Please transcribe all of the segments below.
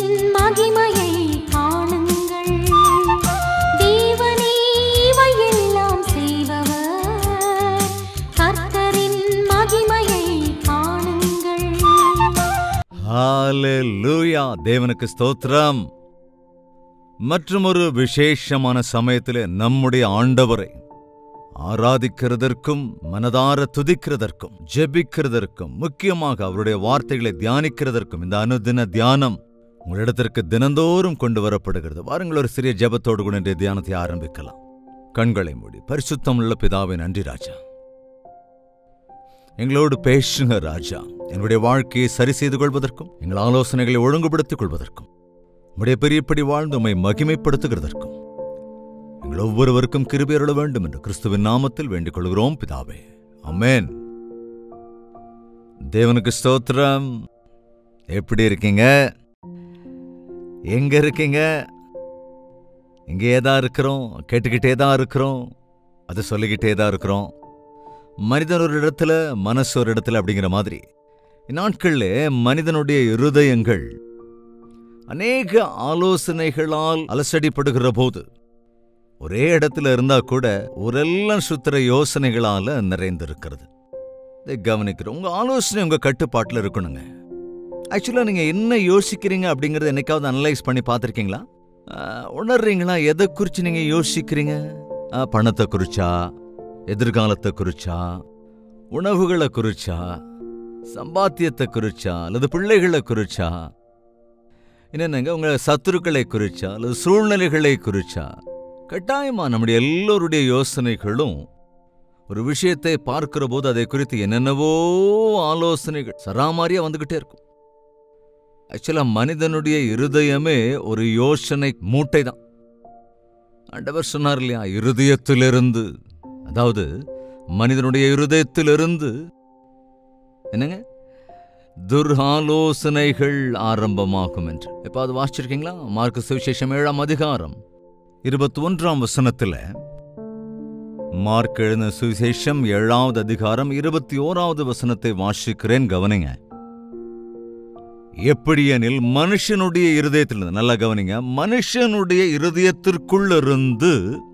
கர்த்தரின் மகிமையை காணுங்கள் தேவனே இவையெல்லாம் செய்பவர் கர்த்தரின் மகிமையை காணுங்கள் ஹalleluya தேவனுக்கு ஸ்தோத்திரம் மற்றும் ஒரு விசேஷமான சமயத்திலே நம்முடைய ஆண்டவரை ஆராதிக்கிறதற்கும் மனதார துதிக்கிறதற்கும் ஜெபிக்கிறதற்கும் முக்கியமாக அவருடைய வார்த்தைகளை தியானிக்கிறதற்கும் இந்த அனுதின தியானம் உங்களிடத்திற்கு தினந்தோறும் கொண்டு வரப்படுகிறது வாருங்கள் ஒரு சிறிய ஜெபத்தோடு கூட இன்றைய தியானத்தை ஆரம்பிக்கலாம் கண்களை மூடி பரிசுத்தம் உள்ள பிதாவை நன்றி ராஜா எங்களோடு பேசுங்க ராஜா எங்களுடைய வாழ்க்கையை சரி செய்து கொள்வதற்கும் எங்கள் ஆலோசனைகளை ஒழுங்குபடுத்திக் கொள்வதற்கும் உடைய பெரியப்படி வாழ்ந்து உம்மை மகிமைப்படுத்துகிறதற்கும் எங்கள் ஒவ்வொருவருக்கும் கிருபையருள வேண்டும் என்று கிறிஸ்துவின் நாமத்தில் வேண்டிக் கொள்கிறோம் பிதாவே அமேன் தேவனுக்கு ஸ்தோத்திரம் எப்படி இருக்கீங்க எங்க இருக்கீங்க இங்கேயே தான் இருக்கிறோம் கேட்டுக்கிட்டே தான் இருக்கிறோம் அதை சொல்லிக்கிட்டே தான் இருக்கிறோம் மனிதன் ஒரு இடத்துல மனசு ஒரு இடத்துல அப்படிங்கிற மாதிரி இந்நாட்களில் மனிதனுடைய இருதயங்கள் அநேக ஆலோசனைகளால் அலசடிப்படுகிற போது ஒரே இடத்துல இருந்தா கூட ஊரெல்லாம் சுத்துற யோசனைகளால நிறைந்திருக்கிறது இதை கவனிக்கிறோம் உங்க ஆலோசனை உங்க கட்டுப்பாட்டில் இருக்கணுங்க ஆக்சுவலாக நீங்க என்ன யோசிக்கிறீங்க அப்படிங்கறத என்னைக்காவது அனலைஸ் பண்ணி பார்த்துருக்கீங்களா ஆஹ், உணர்றீங்களா எதை குறித்து நீங்க யோசிக்கிறீங்க ஆஹ், பணத்தை குறிச்சா எதிர்காலத்தை குறிச்சா உணவுகளை குறிச்சா சம்பாத்தியத்தை குறிச்சா அல்லது பிள்ளைகளை குறிச்சா என்னென்னங்க உங்க சத்துருக்களை குறிச்சா அல்லது சூழ்நிலைகளை குறிச்சா கட்டாயமா நம்முடைய எல்லோருடைய யோசனைகளும் ஒரு விஷயத்தை பார்க்கிற போது அதை குறித்து என்னென்னவோ ஆலோசனைகள் சராமாரியா வந்துகிட்டே இருக்கும் ஆக்சுவலா மனிதனுடைய இருதயமே ஒரு யோசனை மூட்டை தான் ஆண்டவர் சொன்னார் இல்லையா இருதயத்திலிருந்து அதாவது மனிதனுடைய இருதயத்திலிருந்து என்னங்க துர்ஆலோசனைகள் ஆரம்பமாகும் என்று இப்ப அது வாசிச்சிருக்கீங்களா மார்க்கு சுவிசேஷம் ஏழாம் அதிகாரம் இருபத்தி ஒன்றாம் வசனத்துல மார்க் எழுதின சுவிசேஷம் ஏழாவது அதிகாரம் இருபத்தி ஓராவது வசனத்தை வாசிக்கிறேன் கவனிங்க எப்படியெனில் மனுஷனுடைய இருதயத்திலிருந்து நல்லா கவனிங்க மனுஷனுடைய இருதயத்திற்குள்ளிருந்து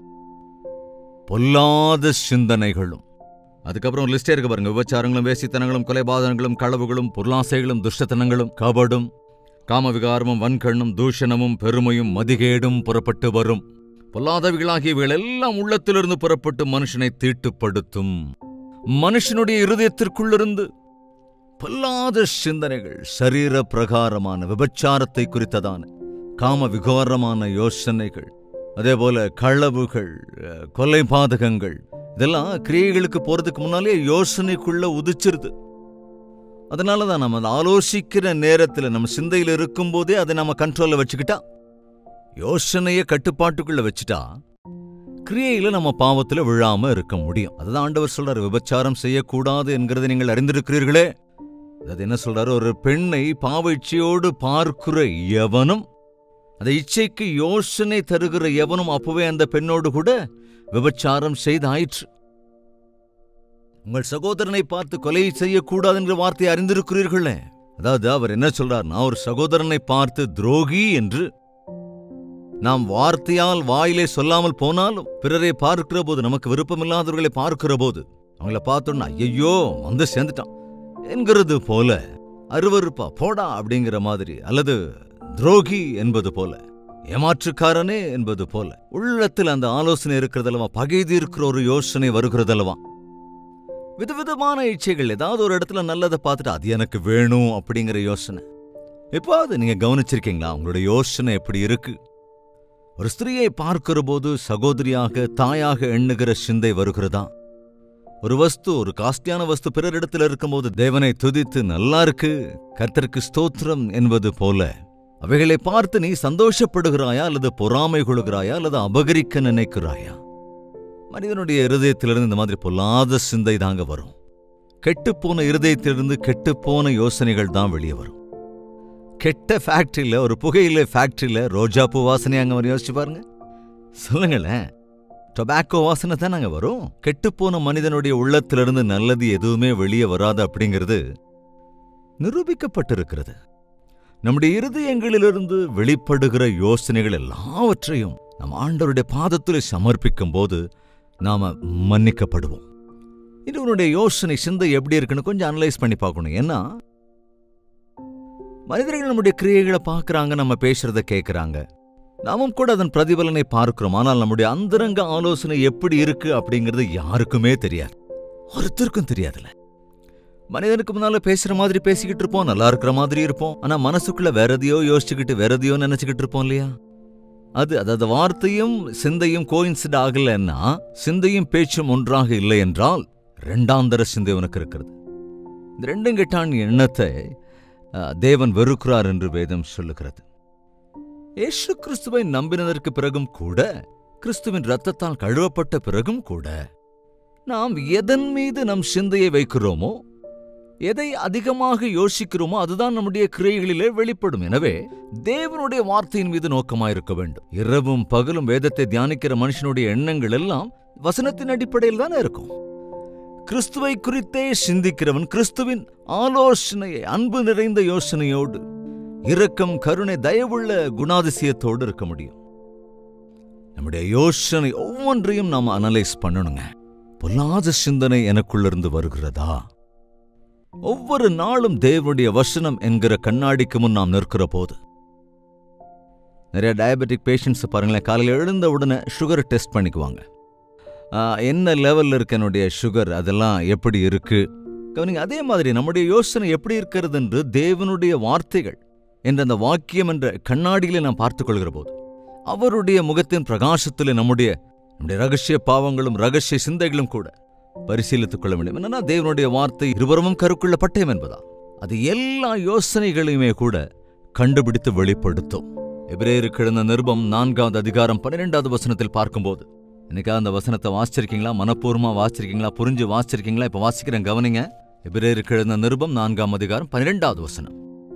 பொல்லாத சிந்தனைகளும் அதுக்கப்புறம் லிஸ்டே இருக்கு பாருங்க விபச்சாரங்களும் வேசித்தனங்களும் கொலைபாதகங்களும் களவுகளும் பொருளாசைகளும் துஷ்டத்தனங்களும் கபடும் காமவிகாரமும் வன்கண்ணும் தூஷணமும் பெருமையும் மதிகேடும் புறப்பட்டு வரும் பொல்லாதவைகளாகியவைகள் எல்லாம் உள்ளத்திலிருந்து புறப்பட்டு மனுஷனை தீட்டுப்படுத்தும் மனுஷனுடைய இருதயத்திற்குள்ளிருந்து பொல்லாத சிந்தனைகள் சரீர பிரகாரமான விபச்சாரத்தை குறித்ததான காம விகாரமான யோசனைகள் அதே போல களவுகள் அஹ், கொலை பாதகங்கள் இதெல்லாம் கிரியைகளுக்கு போறதுக்கு முன்னாலே யோசனைக்குள்ள உதிச்சிருது அதனால தான் நம்ம அதை ஆலோசிக்கிற நேரத்தில் நம்ம சிந்தையில் இருக்கும்போதே அதை நம்ம கண்ட்ரோல்ல வச்சுக்கிட்டா யோசனையை கட்டுப்பாட்டுக்குள்ள வச்சுட்டா கிரியையில நம்ம பாவத்துல விழாம இருக்க முடியும் அதுதான் ஆண்டவர் சொல்றாரு விபச்சாரம் செய்யக்கூடாது என்கிறதை நீங்கள் அறிந்திருக்கிறீர்களே அது என்ன சொல்றாரு ஒரு பெண்ணை பாவ இச்சையோடு பார்க்கிற எவனும் அந்த இச்சைக்கு யோசனை தருகிற எவனும் அப்பவே அந்த பெண்ணோடு கூட விபச்சாரம் செய்தாயிற்று உங்கள் சகோதரனை பார்த்து கொலை செய்யக்கூடாது என்கிற வார்த்தையை அறிந்திருக்கிறீர்களே அதாவது அவர் என்ன சொல்றார் நான் ஒரு சகோதரனை பார்த்து துரோகி என்று நாம் வார்த்தையால் வாயிலே சொல்லாமல் போனாலும் பிறரை பார்க்கிற போது நமக்கு விருப்பமில்லாதவர்களை பார்க்கிற போது அவங்கள பார்த்தோன்னா ஐயோ வந்து சேர்ந்துட்டான் என்கிறது போல அருவருப்பா போடா அப்படிங்கிற மாதிரி அல்லது துரோகி என்பது போல ஏமாற்றுக்காரனே என்பது போல உள்ளத்தில் அந்த ஆலோசனை இருக்கிறதல்லவா பகைதி இருக்கிற ஒரு யோசனை வருகிறதல்லவா விதவிதமான இச்சைகள் ஏதாவது ஒரு இடத்துல நல்லதை பார்த்துட்டு அது எனக்கு வேணும் அப்படிங்கிற யோசனை எப்பாவது நீங்க கவனிச்சிருக்கீங்களா உங்களுடைய யோசனை எப்படி இருக்கு ஒரு ஸ்திரீயை பார்க்கிற போது சகோதரியாக தாயாக எண்ணுகிற சிந்தை வருகிறதா ஒரு வஸ்து ஒரு காஸ்டியான வஸ்து பிறரிடத்தில் இருக்கும்போது தேவனை துதித்து நல்லா இருக்கு கர்த்தருக்கு ஸ்தோத்திரம் என்பது போல அவைகளை பார்த்து நீ சந்தோஷப்படுகிறாயா அல்லது பொறாமை கொள்கிறாயா அல்லது அபகரிக்க நினைக்கிறாயா மனிதனுடைய இருதயத்திலிருந்து இந்த மாதிரி பொல்லாத சிந்தை தாங்க வரும் கெட்டுப்போன இருதயத்திலிருந்து கெட்டுப்போன யோசனைகள் தான் வெளியே வரும் கெட்ட ஃபேக்டரியில ஒரு புகையிலை ஃபேக்டரியில ரோஜா பூ வாசனை அங்க வரும் யோசிச்சு பாருங்க சொல்லுங்களேன் டொபாக்கோ வாசனை தான் அங்க வரும் கெட்டுப்போன மனிதனுடைய உள்ளத்திலிருந்து நல்லது எதுவுமே வெளியே வராது அப்படிங்கிறது நிரூபிக்கப்பட்டிருக்கிறது நம்முடைய இருதயங்களிலிருந்து வெளிப்படுகிற யோசனைகள் எல்லாவற்றையும் நம் ஆண்டவருடைய பாதத்தில் சமர்ப்பிக்கும் போது நாம மன்னிக்கப்படுவோம் இது உன்னுடைய யோசனை சிந்தை எப்படி இருக்குன்னு கொஞ்சம் அனலைஸ் பண்ணி பார்க்கணும் ஏன்னா மனிதர்கள் நம்முடைய கிரியைகளை பார்க்கறாங்க நம்ம பேசுறத கேட்கறாங்க நாமும் கூட அதன் பிரதிபலனை பார்க்கிறோம் ஆனால் நம்முடைய அந்தரங்க ஆலோசனை எப்படி இருக்கு அப்படிங்கிறது யாருக்குமே தெரியாது ஒருத்தருக்கும் தெரியாதுல்ல மனிதனுக்கு முன்னால பேசுற மாதிரி பேசிக்கிட்டு இருப்போம் நல்லா இருக்கிற மாதிரி இருப்போம் ஆனா மனசுக்குள்ள வேற எதையோ யோசிச்சுக்கிட்டு வேற எதையோ நினைச்சுக்கிட்டு இருப்போம் இல்லையா அது அதாவது வார்த்தையும் சிந்தையும் கோயின்சிட் ஆகலைன்னா சிந்தையும் பேச்சும் ஒன்றாக இல்லை என்றால் ரெண்டாந்தர சிந்தை உனக்கு இருக்கிறது இந்த ரெண்டும் கெட்டான் எண்ணத்தை அஹ், தேவன் வெறுக்கிறார் என்று வேதம் சொல்லுகிறது இயேசு கிறிஸ்துவை நம்பினதற்கு பிறகும் கூட கிறிஸ்துவின் ரத்தத்தால் கழுவப்பட்ட பிறகும் கூட நாம் எதன் மீது நம் சிந்தையை வைக்கிறோமோ எதை அதிகமாக யோசிக்கிறோமோ அதுதான் நம்முடைய கிரியைகளிலே வெளிப்படும் எனவே தேவனுடைய வார்த்தையின் மீது நோக்கமாயிருக்க வேண்டும் இரவும் பகலும் வேதத்தை தியானிக்கிற மனுஷனுடைய எண்ணங்கள் எல்லாம் வசனத்தின் அடிப்படையில் தானே இருக்கும் கிறிஸ்துவை குறித்தே சிந்திக்கிறவன் கிறிஸ்துவின் ஆலோசனையை அன்பு நிறைந்த யோசனையோடு இரக்கம் கருணை தயவுள்ள குணாதிசயத்தோடு இருக்க முடியும் நம்முடைய யோசனை ஒவ்வொன்றையும் நாம் அனலைஸ் பண்ணணுங்க பொல்லாத சிந்தனை எனக்குள்ளிருந்து வருகிறதா ஒவ்வொரு நாளும் தேவனுடைய வசனம் என்கிற கண்ணாடிக்கு முன் நாம் நிற்கிற போது நிறைய டயபெட்டிக் பேஷண்ட்ஸ் பாருங்களேன் காலையில் எழுந்த உடனே சுகர் டெஸ்ட் பண்ணிக்குவாங்க ஆ, என்ன லெவலில் இருக்கு என்னுடைய சுகர் அதெல்லாம் எப்படி இருக்கு கவனிங்க அதே மாதிரி நம்முடைய யோசனை எப்படி இருக்கிறது என்று தேவனுடைய வார்த்தைகள் என்ற அந்த வாக்கியம் என்ற கண்ணாடியிலே நாம் பார்த்துக் கொள்கிற போது அவருடைய முகத்தின் பிரகாசத்திலே நம்முடைய நம்முடைய ரகசிய பாவங்களும் ரகசிய சிந்தைகளும் கூட பரிசீலித்துக் கொள்ள வேண்டும் என்னன்னா தேவனுடைய வார்த்தை இருவரும் கருக்குள்ள பட்டயம் என்பதா அது எல்லா யோசனைகளையுமே கூட கண்டுபிடித்து வெளிப்படுத்தும் எபிரேயருக்கு எழுந்த நிருபம் நான்காவது அதிகாரம் பன்னிரெண்டாவது வசனத்தில் பார்க்கும்போது இன்னைக்கா அந்த வசனத்தை வாசிச்சிருக்கீங்களா மனப்பூர்வமா வாசிச்சிருக்கீங்களா புரிஞ்சு வாசிச்சிருக்கீங்களா இப்ப வாசிக்கிறேன் கவனிங்க எபிரேயருக்கு எழுந்த நிருபம் நான்காம் அதிகாரம் பன்னிரெண்டாவது வசனம்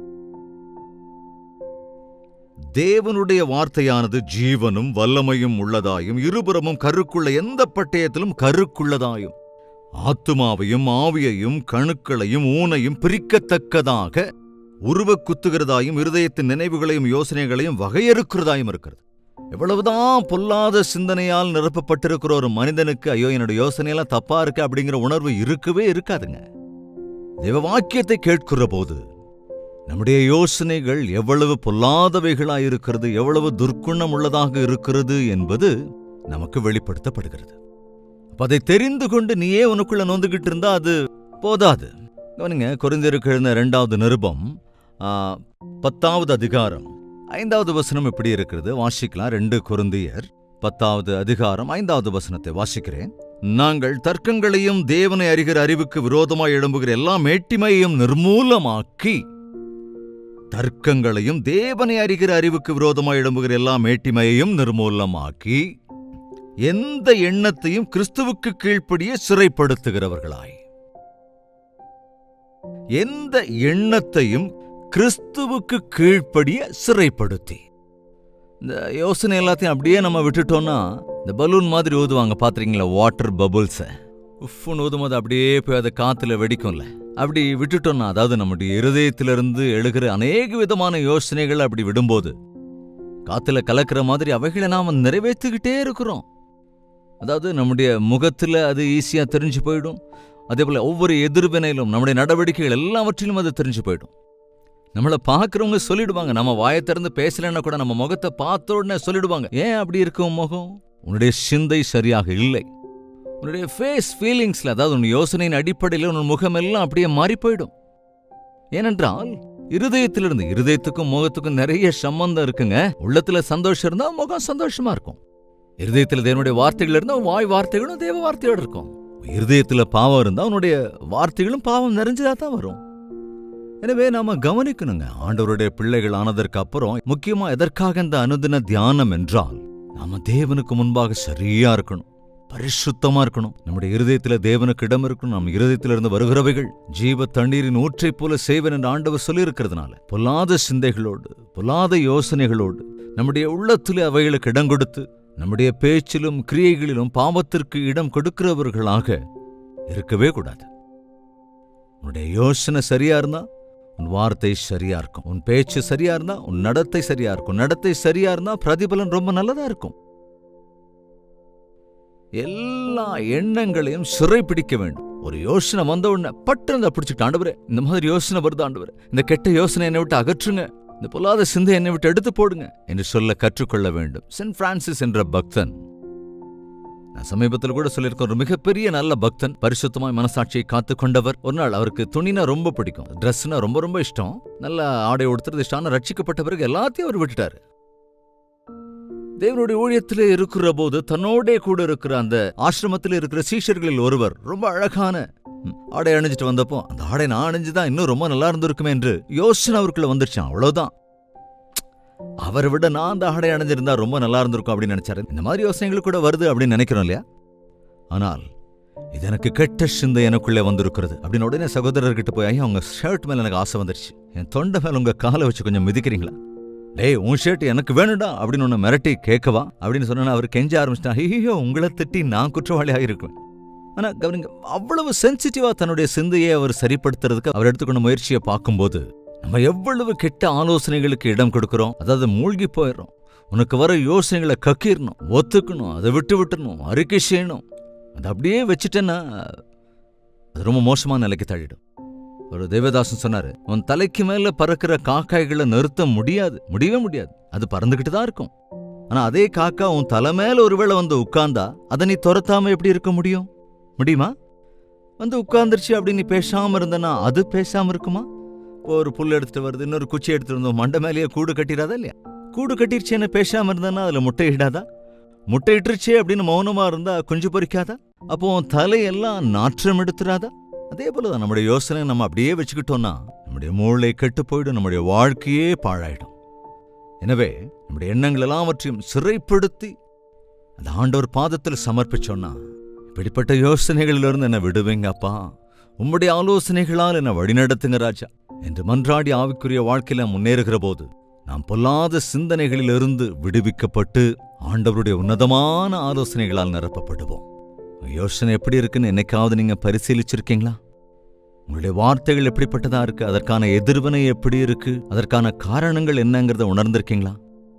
தேவனுடைய வார்த்தையானது ஜீவனும் வல்லமையும் உள்ளதாயும் இருபுறமும் கருக்குள்ள எந்த பட்டயத்திலும் கருக்குள்ளதாயும் ஆத்துமாவையும் ஆவியையும் கணுக்களையும் ஊனையும் பிரிக்கத்தக்கதாக உருவ குத்துகிறதாயும் இருதயத்தின் நினைவுகளையும் யோசனைகளையும் வகையறுக்கிறதாயும் இருக்கிறது எவ்வளவுதான் பொல்லாத சிந்தனையால் நிரப்பப்பட்டிருக்கிற ஒரு மனிதனுக்கு ஐயோ என்னோட யோசனையெல்லாம் தப்பா இருக்கு அப்படிங்கிற உணர்வு இருக்கவே இருக்காதுங்க தேவ வாக்கியத்தை கேட்கிற போது நம்முடைய யோசனைகள் எவ்வளவு பொல்லாதவைகளாய் இருக்கிறது எவ்வளவு துர்க்குணம் உள்ளதாக இருக்கிறது என்பது நமக்கு வெளிப்படுத்தப்படுகிறது அப்ப அதை தெரிந்து கொண்டு நீயே உனக்குள்ள நொந்துகிட்டு இருந்தா அது போதாது கவனிங்க குறைந்திருக்கு எழுந்த இரண்டாவது நிருபம் ஆ, பத்தாவது அதிகாரம் ஐந்தாவது வசனம் இப்படி இருக்கிறது வாசிக்கலாம் ரெண்டு குருந்தியர் பத்தாவது அதிகாரம் ஐந்தாவது வசனத்தை வாசிக்கிறேன் நாங்கள் தர்க்கங்களையும் தேவனை அறிகிற அறிவுக்கு விரோதமாய் எழும்புகிற எல்லா மேட்டிமையையும் நிர்மூலமாக்கி தர்க்கங்களையும் தேவனை அறிகிற அறிவுக்கு விரோதமாய் எழும்புகிற எல்லா மேட்டிமையையும் நிர்மூலமாக்கி எந்த எண்ணத்தையும் கிறிஸ்துவுக்கு கீழ்ப்படிய சிறைப்படுத்துகிறவர்களாய் எந்த எண்ணத்தையும் கிறிஸ்துவுக்கு கீழ்ப்படிய சிறைப்படுத்தி இந்த யோசனை எல்லாத்தையும் அப்படியே நம்ம விட்டுட்டோம்னா இந்த பலூன் மாதிரி ஊதுவாங்க பாத்திருக்கீங்களா வாட்டர் பபுள்ஸை உஃப்னு ஊதும்போது அப்படியே போய் அதை காத்துல வெடிக்கும்ல அப்படி விட்டுட்டோம்னா அதாவது நம்முடைய இருதயத்திலிருந்து எழுகிற அநேக விதமான யோசனைகள் அப்படி விடும்போது காத்துல கலக்கிற மாதிரி அவைகளை நாம நிறைவேற்றிக்கிட்டே இருக்கிறோம் அதாவது நம்முடைய முகத்துல அது ஈஸியா தெரிஞ்சு போயிடும் அதே போல ஒவ்வொரு எதிர்வினையிலும் நம்முடைய நடவடிக்கைகள் எல்லாவற்றிலும் அது தெரிஞ்சு போயிடும் நம்மளை பார்க்குறவங்க சொல்லிடுவாங்க நம்ம வாயை திறந்து பேசலைன்னா கூட நம்ம முகத்தை பார்த்த உடனே சொல்லிடுவாங்க ஏன் அப்படி இருக்கு உன் முகம் உன்னுடைய சிந்தை சரியாக இல்லை உன்னுடைய ஃபேஸ் ஃபீலிங்ஸ்ல அதாவது உன் யோசனையின் அடிப்படையில் உன் முகம் எல்லாம் அப்படியே மாறி போயிடும் ஏனென்றால் இருதயத்திலிருந்து இருதயத்துக்கும் முகத்துக்கும் நிறைய சம்பந்தம் இருக்குங்க உள்ளத்துல சந்தோஷம் இருந்தா முகம் சந்தோஷமா இருக்கும் இருதயத்துல தேவனுடைய வார்த்தைகள் இருந்தா உன் வாய் வார்த்தைகளும் தேவ வார்த்தையோட இருக்கும் இருதயத்துல பாவம் இருந்தா உன்னுடைய வார்த்தைகளும் பாவம் நிறைஞ்சதா தான் வரும் எனவே நாம கவனிக்கணுங்க ஆண்டவருடைய பிள்ளைகள் ஆனதற்கு அப்புறம் முக்கியமா எதற்காக இந்த அனுதின தியானம் என்றால் நாம தேவனுக்கு முன்பாக சரியா இருக்கணும் பரிசுத்தமா இருக்கணும் நம்முடைய இருதயத்துல தேவனுக்கு இடம் இருக்கணும் நம்ம இருதயத்திலிருந்து இருந்து வருகிறவைகள் ஜீவ தண்ணீரின் ஊற்றைப் போல செய்வன் என்று ஆண்டவர் சொல்லியிருக்கிறதுனால பொல்லாத சிந்தைகளோடு பொல்லாத யோசனைகளோடு நம்முடைய உள்ளத்திலே அவைகளுக்கு இடம் கொடுத்து நம்முடைய பேச்சிலும் கிரியைகளிலும் பாவத்திற்கு இடம் கொடுக்கிறவர்களாக இருக்கவே கூடாது உன்னுடைய யோசனை சரியா இருந்தா உன் வார்த்தை சரியா இருக்கும் உன் பேச்சு சரியா இருந்தா உன் நடத்தை சரியா இருக்கும் நடத்தை சரியா இருந்தா பிரதிபலன் ரொம்ப நல்லதா இருக்கும் எல்லா எண்ணங்களையும் சிறைப்பிடிக்க வேண்டும் ஒரு யோசனை வந்த உடனே பட்டு அதை பிடிச்சிட்டு ஆண்டவரே இந்த மாதிரி யோசனை வருது ஆண்டவரே இந்த கெட்ட யோசனை என்னை விட்டு அகற்றுங்க இந்த பொல்லாத சிந்தை என்னை விட்டு எடுத்து போடுங்க என்று சொல்ல கற்றுக்கொள்ள வேண்டும் சென்ட் பிரான்சிஸ் என்ற பக்தன் நான் சமீபத்தில் கூட சொல்லியிருக்கேன் ஒரு மிகப்பெரிய நல்ல பக்தன் பரிசுத்தமாய் மனசாட்சியை காத்து கொண்டவர் ஒரு நாள் அவருக்கு துணினா ரொம்ப பிடிக்கும் ட்ரெஸ்னா ரொம்ப ரொம்ப இஷ்டம் நல்ல ஆடை உடுத்துறது இஷ்டம் ஆனா ரட்சிக்கப்பட்ட பிறகு எல்லாத்தையும் அவர் விட்டுட்டாரு தேவனுடைய ஊழியத்திலே இருக்கிற போது தன்னோடே கூட இருக்கிற அந்த ஆசிரமத்தில் இருக்கிற சீஷர்களில் ஒருவர் ரொம்ப அழகான ம், ஆடை அணிஞ்சிட்டு வந்தப்போ அந்த ஆடை நான் அணிஞ்சுதான் இன்னும் ரொம்ப நல்லா இருந்திருக்குமே என்று யோசனை அவருக்குள்ள வந்துருச்சான் அவ்வளவுதான் அவரை விட நான் அந்த ஆடை அணிஞ்சிருந்தா ரொம்ப நல்லா இருந்திருக்கும் அப்படின்னு நினைச்சாரு இந்த மாதிரி யோசனைகள் கூட வருது அப்படின்னு நினைக்கிறோம் இல்லையா ஆனால் இது எனக்கு கெட்ட சிந்தை எனக்குள்ளே வந்திருக்கிறது அப்படின்னு உடனே சகோதரர்கிட்ட போய் ஐயா உங்க ஷர்ட் மேல எனக்கு ஆசை வந்துருச்சு என் தொண்டை மேல உங்க காலை வச்சு கொஞ்சம் மிதிக்கிறீங்களா டேய் உன் ஷர்ட் எனக்கு வேணும்டா அப்படின்னு ஒன்று மிரட்டி கேட்கவா அப்படின்னு சொன்னா அவர் கெஞ்ச ஆரம்பிச்சிட்டா ஐயோ உங்களை திட்டி நான் குற்றவாளியாக இருக்குவேன் ஆனா கவனிங்க அவ்வளவு சென்சிட்டிவா தன்னுடைய சிந்தையை அவர் சரிப்படுத்துறதுக்கு அவர் எடுத்துக்கொண்ட முயற்சியை பார்க்கும்போது நம்ம எவ்வளவு கெட்ட ஆலோசனைகளுக்கு இடம் கொடுக்கிறோம் அதாவது மூழ்கி போயிடுறோம் உனக்கு வர யோசனைகளை கக்கிடணும் ஒத்துக்கணும் அதை விட்டு விட்டுறணும் அறிக்கை செய்யணும் அதை அப்படியே வச்சுட்டேன்னா அது ரொம்ப மோசமான நிலைக்கு தள்ளிடும் ஒரு தேவதாசன் சொன்னாரு உன் தலைக்கு மேல பறக்கிற காக்காய்களை நிறுத்த முடியாது முடியவே முடியாது அது பறந்துகிட்டு தான் இருக்கும் ஆனா அதே காக்கா உன் தலை மேல ஒருவேளை வந்து உட்கார்ந்தா அதை நீ துரத்தாம எப்படி இருக்க முடியும் முடியுமா வந்து உட்கார்ந்துருச்சு அப்படி நீ பேசாம இருந்தனா அது பேசாம இருக்குமா இப்போ ஒரு புல் எடுத்துட்டு வருது இன்னொரு குச்சி எடுத்துட்டு வந்தோம் மண்டை மேலேயே கூடு கட்டிடாதா இல்லையா கூடு கட்டிருச்சேன்னு பேசாம இருந்தானா அதுல முட்டையிடாதா முட்டையிட்டுருச்சே அப்படின்னு மௌனமா இருந்தா குஞ்சு பொறிக்காதா அப்போ உன் தலையெல்லாம் நாற்றம் எடுத்துறாதா அதே போலதான் நம்முடைய யோசனை நம்ம அப்படியே வச்சுக்கிட்டோம்னா நம்முடைய மூளை கெட்டு போயிடும் நம்முடைய வாழ்க்கையே பாழாயிடும் எனவே நம்முடைய எண்ணங்கள் எல்லாவற்றையும் சிறைப்படுத்தி அந்த ஆண்டவர் பாதத்தில் சமர்ப்பிச்சோன்னா இப்படிப்பட்ட யோசனைகளிலிருந்து என்னை விடுவீங்க அப்பா உம்முடைய ஆலோசனைகளால் என்னை வழிநடத்துங்க ராஜா என்று மன்றாடி ஆவிக்குரிய வாழ்க்கையில முன்னேறுகிற போது நாம் பொல்லாத சிந்தனைகளிலிருந்து விடுவிக்கப்பட்டு ஆண்டவருடைய உன்னதமான ஆலோசனைகளால் நிரப்பப்படுவோம் உங்க யோசனை எப்படி இருக்குன்னு என்னைக்காவது நீங்க பரிசீலிச்சிருக்கீங்களா உங்களுடைய வார்த்தைகள் எப்படிப்பட்டதா இருக்கு அதற்கான எதிர்வினை எப்படி இருக்கு அதற்கான காரணங்கள் என்னங்கிறத உணர்ந்திருக்கீங்களா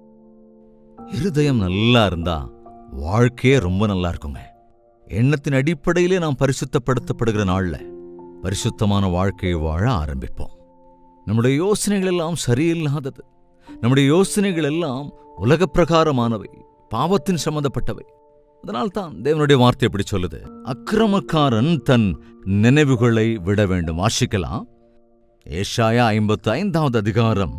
இருதயம் நல்லா இருந்தா வாழ்க்கையே ரொம்ப நல்லா இருக்குங்க எண்ணத்தின் அடிப்படையிலே நாம் பரிசுத்தப்படுத்தப்படுகிற நாள்ல பரிசுத்தமான வாழ்க்கையை வாழ ஆரம்பிப்போம் நம்முடைய யோசனைகள் எல்லாம் சரியில்லாதது நம்முடைய யோசனைகள் எல்லாம் உலக பிரகாரமானவை பாவத்தின் சம்பந்தப்பட்டவை அதனால்தான் தேவனுடைய வார்த்தை எப்படி சொல்லுது அக்கிரமக்காரன் தன் நினைவுகளை விட வேண்டும் வாசிக்கலாம் ஏஷாயா ஐம்பத்து ஐந்தாவது அதிகாரம்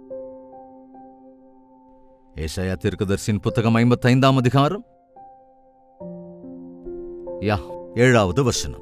ஏசாயா தீர்க்கதரிசியின் புத்தகம் ஐம்பத்தி ஐந்தாம் அதிகாரம் யா ஏழாவது வசனம்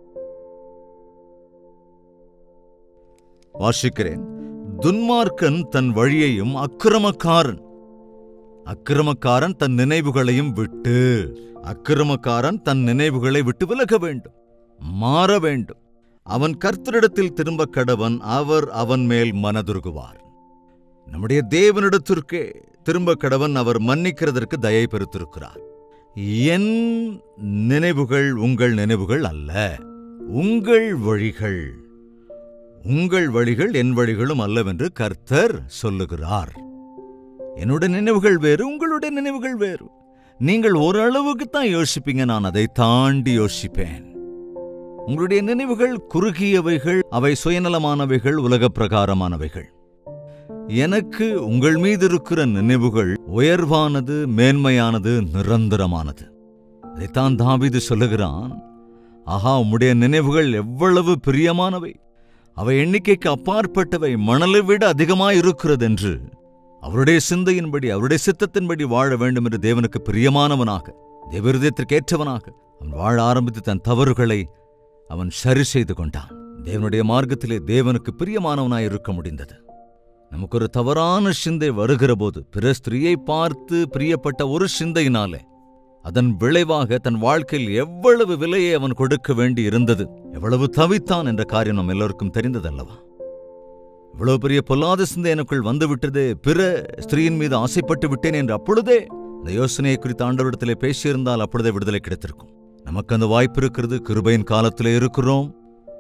வாசிக்கிறேன் துன்மார்க்கன் தன் வழியையும் அக்கிரமக்காரன் அக்கிரமக்காரன் தன் நினைவுகளையும் விட்டு அக்கிரமக்காரன் தன் நினைவுகளை விட்டு விலக வேண்டும் மாற வேண்டும் அவன் கர்த்தரிடத்தில் திரும்ப கடவன் அவர் அவன் மேல் மனதுருகுவார் நம்முடைய தேவனிடத்திற்கே திரும்ப கடவன் அவர் மன்னிக்கிறதற்கு தயை பெருத்திருக்கிறார் என் நினைவுகள் உங்கள் நினைவுகள் அல்ல உங்கள் வழிகள் உங்கள் வழிகள் என் வழிகளும் அல்லவென்று கர்த்தர் சொல்லுகிறார் என்னுடைய நினைவுகள் வேறு உங்களுடைய நினைவுகள் வேறு நீங்கள் ஓரளவுக்கு தான் யோசிப்பீங்க நான் அதை தாண்டி யோசிப்பேன் உங்களுடைய நினைவுகள் குறுகியவைகள் அவை சுயநலமானவைகள் உலக பிரகாரமானவைகள் எனக்கு உங்கள் மீது இருக்கிற நினைவுகள் உயர்வானது மேன்மையானது நிரந்தரமானது அதைத்தான் தாவீது சொல்லுகிறான் ஆஹா உம்முடைய நினைவுகள் எவ்வளவு பிரியமானவை அவை எண்ணிக்கைக்கு அப்பாற்பட்டவை மணலை விட அதிகமாய் இருக்கிறது என்று அவருடைய சிந்தையின்படி அவருடைய சித்தத்தின்படி வாழ வேண்டும் என்று தேவனுக்கு பிரியமானவனாக தேவருதயத்திற்கேற்றவனாக அவன் வாழ ஆரம்பித்து தன் தவறுகளை அவன் சரி செய்து கொண்டான் தேவனுடைய மார்க்கத்திலே தேவனுக்கு பிரியமானவனாய் இருக்க முடிந்தது நமக்கு ஒரு தவறான சிந்தை வருகிற போது பிற ஸ்திரீயை பார்த்து பிரியப்பட்ட ஒரு சிந்தையினாலே அதன் விளைவாக தன் வாழ்க்கையில் எவ்வளவு விலையை அவன் கொடுக்க வேண்டி இருந்தது எவ்வளவு தவித்தான் என்ற காரியம் நம் எல்லோருக்கும் தெரிந்ததல்லவா இவ்வளவு பெரிய பொல்லாத சிந்தை எனக்குள் வந்துவிட்டது பிற ஸ்திரீயின் மீது ஆசைப்பட்டு விட்டேன் என்று அப்பொழுதே இந்த யோசனையை குறித்து ஆண்டவரிடத்திலே பேசியிருந்தால் அப்பொழுதே விடுதலை கிடைத்திருக்கும் நமக்கு அந்த வாய்ப்பு இருக்கிறது கிருபையின் காலத்திலே இருக்கிறோம்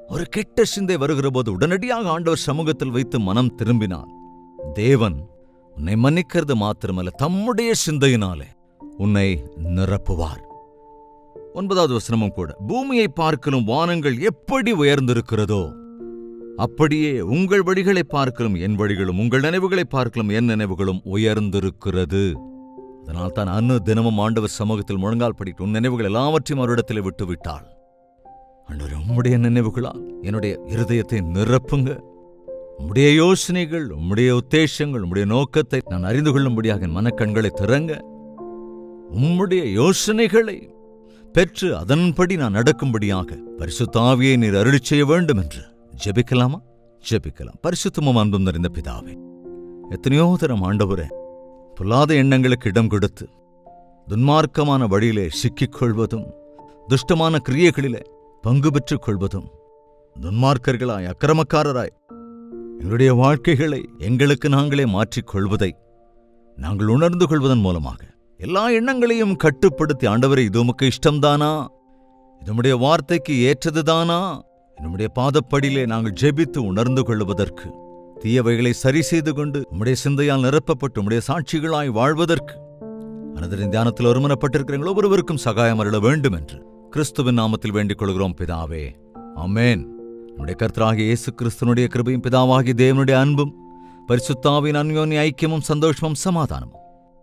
ஒரு கெட்ட சிந்தை வருகிற போது உடனடியாக ஆண்டவர் சமூகத்தில் வைத்து மனம் திரும்பினான் தேவன் உன்னை மன்னிக்கிறது மாத்திரமல்ல தம்முடைய சிந்தையினாலே உன்னை நிரப்புவார் ஒன்பதாவது வசனமும் கூட பூமியை பார்க்கலும் வானங்கள் எப்படி உயர்ந்திருக்கிறதோ அப்படியே உங்கள் வழிகளை பார்க்கலும் என் வழிகளும் உங்கள் நினைவுகளை பார்க்கலும் என் நினைவுகளும் உயர்ந்திருக்கிறது அதனால் தான் அன்னு தினமும் ஆண்டவர் சமூகத்தில் முழங்கால் படிட்டு உன் நினைவுகள் எல்லாவற்றையும் அவரிடத்தில் விட்டு விட்டாள் ஆண்டவர் உம்முடைய நினைவுகளால் என்னுடைய இருதயத்தை நிரப்புங்க உம்முடைய யோசனைகள் உம்முடைய உத்தேசங்கள் உம்முடைய நோக்கத்தை நான் அறிந்து கொள்ளும்படியாக என் மனக்கண்களை திறங்க உம்முடைய யோசனைகளை பெற்று அதன்படி நான் நடக்கும்படியாக பரிசுத்தாவியை நீர் அருளிச் செய்ய வேண்டும் என்று ஜெபிக்கலாமா ஜெபிக்கலாம் பரிசுத்தமும் அன்பும் நிறைந்த பிதாவே எத்தனையோ தரம் ஆண்டவரே பொல்லாத எண்ணங்களுக்கு இடம் கொடுத்து துன்மார்க்கமான வழியிலே சிக்கிக் கொள்வதும் துஷ்டமான கிரியைகளிலே பங்கு பெற்றுக் கொள்வதும் துன்மார்க்கர்களாய் அக்கிரமக்காரராய் எங்களுடைய வாழ்க்கைகளை எங்களுக்கு நாங்களே மாற்றிக் கொள்வதை நாங்கள் உணர்ந்து கொள்வதன் மூலமாக எல்லா எண்ணங்களையும் கட்டுப்படுத்தி ஆண்டவரை இது உமக்கு இஷ்டம்தானா இது உம்முடைய வார்த்தைக்கு ஏற்றதுதானா நம்முடைய பாதப்படியிலே நாங்கள் ஜெபித்து உணர்ந்து கொள்வதற்கு தீயவைகளை சரி செய்து கொண்டு உம்முடைய சிந்தையால் நிரப்பப்பட்டு உம்முடைய சாட்சிகளாய் வாழ்வதற்கு அனதரின் தியானத்தில் ஒருமனப்பட்டிருக்கிற ஒவ்வொருவருக்கும் சகாயம் அருள வேண்டும் என்று கிறிஸ்துவின் நாமத்தில் வேண்டிக் கொள்கிறோம் பிதாவே ஆமென் நம்முடைய கர்த்தராகிய இயேசு கிறிஸ்துவனுடைய கிருபையும் பிதாவாகிய தேவனுடைய அன்பும் பரிசுத்தாவின் அன்யோன்ய ஐக்கியமும் சந்தோஷமும் சமாதானமும்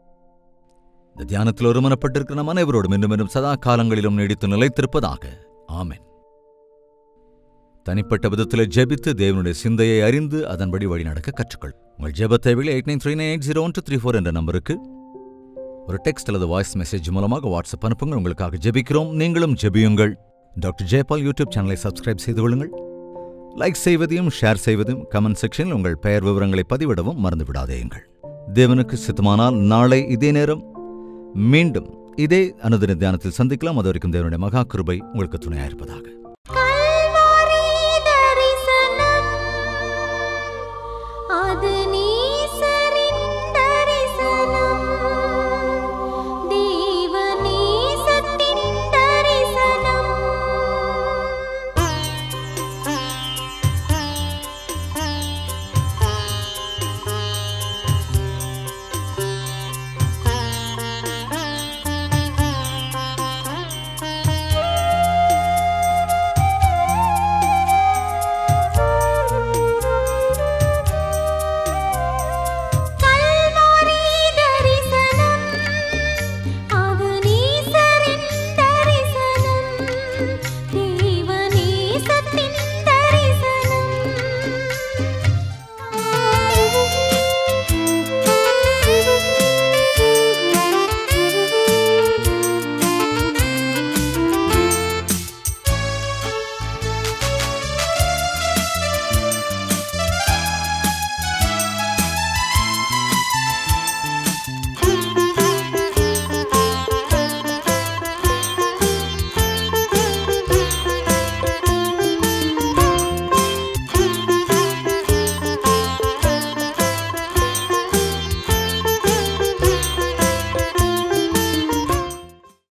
இந்த தியானத்தில் ஒருமனப்பட்டிருக்கிற நம் அனைவரோடும் இன்னும் இன்னும் சதா காலங்களிலும் நீடித்து நிலைத்திருப்பதாக ஆமென் தனிப்பட்ட விதத்தில் ஜெபித்து தேவனுடைய சிந்தையை அறிந்து அதன்படி வழி நடக்க கற்றுக்கொள் உங்கள் ஜெப தேவையில் eight nine three nine eight zero one three four என்ற நம்பருக்கு ஒரு டெக்ஸ்ட் அல்லது வாய்ஸ் மெசேஜ் மூலமாக வாட்ஸ்அப் அனுப்புங்கள் உங்களுக்காக ஜெபிக்கிறோம் நீங்களும் ஜெபியுங்கள் டாக்டர் ஜெயபால் யூடியூப் சேனலை சப்ஸ்கிரைப் செய்து கொள்ளுங்கள் லைக் செய்வதையும் ஷேர் செய்வதும் கமெண்ட் செக்ஷனில் உங்கள் பெயர் விவரங்களை பதிவிடவும் மறந்து விடாதேயுங்கள் தேவனுக்கு சித்தமானால் நாளை இதே நேரம் மீண்டும் இதே அனுதின தியானத்தில் சந்திக்கலாம் அது வரைக்கும் தேவனுடைய மகா கிருபை உங்களுக்கு துணையாயிருப்பதாக